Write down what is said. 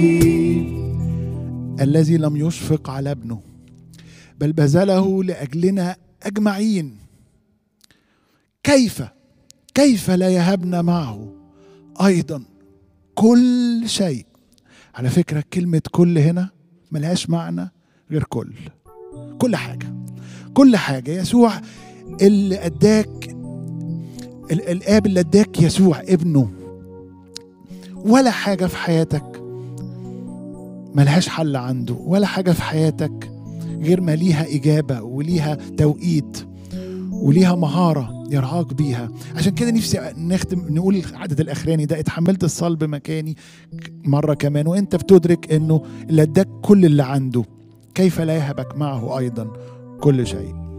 الذي لم يشفق على ابنه بل بذله لاجلنا اجمعين كيف كيف لا يهبنا معه ايضا كل شيء على فكره كلمه كل هنا ملهاش معنى غير كل كل حاجه كل حاجه يسوع اللي اداك ال- الاب اللي اداك يسوع ابنه ولا حاجه في حياتك ملهاش حل عنده ولا حاجه في حياتك غير ما ليها اجابه وليها توقيت وليها مهاره يرعاك بيها عشان كده نفسي نختم نقول العدد الاخراني ده اتحملت الصلب مكاني مره كمان وانت بتدرك انه اللي اداك كل اللي عنده كيف لا يهبك معه ايضا كل شيء